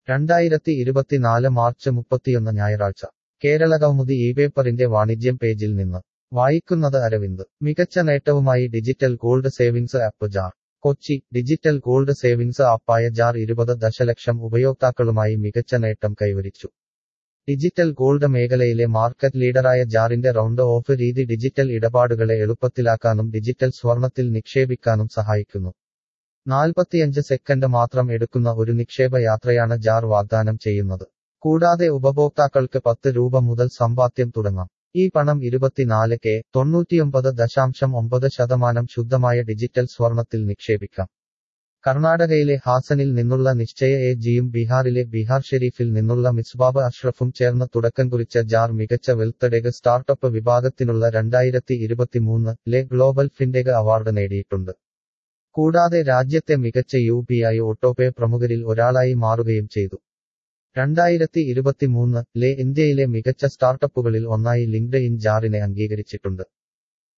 രണ്ടായിരത്തി ഇരുപത്തിനാല് മാർച്ച് മുപ്പത്തിയൊന്ന് ഞായറാഴ്ച കേരള കൗമുദി ഈ പേപ്പറിന്റെ വാണിജ്യം പേജിൽ നിന്ന് വായിക്കുന്നത് അരവിന്ദ് മികച്ച നേട്ടവുമായി digital gold savings app Jar Kochi digital gold savings ആപ്പായ ജാർ ഇരുപത് ദശലക്ഷം ഉപയോക്താക്കളുമായി മികച്ച നേട്ടം കൈവരിച്ചു ഡിജിറ്റൽ ഗോൾഡ് മേഖലയിലെ മാർക്കറ്റ് ലീഡറായ ജാറിന്റെ റൗണ്ട് ഓഫ് രീതി ഡിജിറ്റൽ ഇടപാടുകളെ എളുപ്പത്തിലാക്കാനും ഡിജിറ്റൽ സ്വർണത്തിൽ നിക്ഷേപിക്കാനും സഹായിക്കുന്നു നാൽപ്പത്തിയഞ്ച് സെക്കൻഡ് മാത്രം എടുക്കുന്ന ഒരു നിക്ഷേപ യാത്രയാണ് ജാർ വാഗ്ദാനം ചെയ്യുന്നത് കൂടാതെ ഉപഭോക്താക്കൾക്ക് പത്ത് രൂപ മുതൽ സമ്പാദ്യം തുടങ്ങാം ഈ പണം ഇരുപത്തിനാല് കെ തൊണ്ണൂറ്റിയൊമ്പത് ദശാംശം ഒമ്പത് ശതമാനം ശുദ്ധമായ ഡിജിറ്റൽ സ്വർണത്തിൽ നിക്ഷേപിക്കാം കർണാടകയിലെ ഹാസനിൽ നിന്നുള്ള നിശ്ചയ എ ജിയും ബീഹാറിലെ ബീഹാർ ഷെരീഫിൽ നിന്നുള്ള മിസ്ബാബ് അഷ്റഫും ചേർന്ന് തുടക്കം കുറിച്ച ജാർ മികച്ച വെൽത്തഡെഗ് സ്റ്റാർട്ടപ്പ് വിഭാഗത്തിനുള്ള രണ്ടായിരത്തി ഇരുപത്തിമൂന്ന് ലെ ഗ്ലോബൽ ഫിൻഡെഗ് അവാർഡ് നേടിയിട്ടുണ്ട് കൂടാതെ രാജ്യത്തെ മികച്ച യു പി ഐ ഓട്ടോപേ പ്രമുഖരിൽ ഒരാളായി മാറുകയും ചെയ്തു രണ്ടായിരത്തി ഇരുപത്തിമൂന്ന് ലെ ഇന്ത്യയിലെ മികച്ച സ്റ്റാർട്ടപ്പുകളിൽ ഒന്നായി ലിങ്ക്ഡ് ഇൻ ജാറിനെ അംഗീകരിച്ചിട്ടുണ്ട്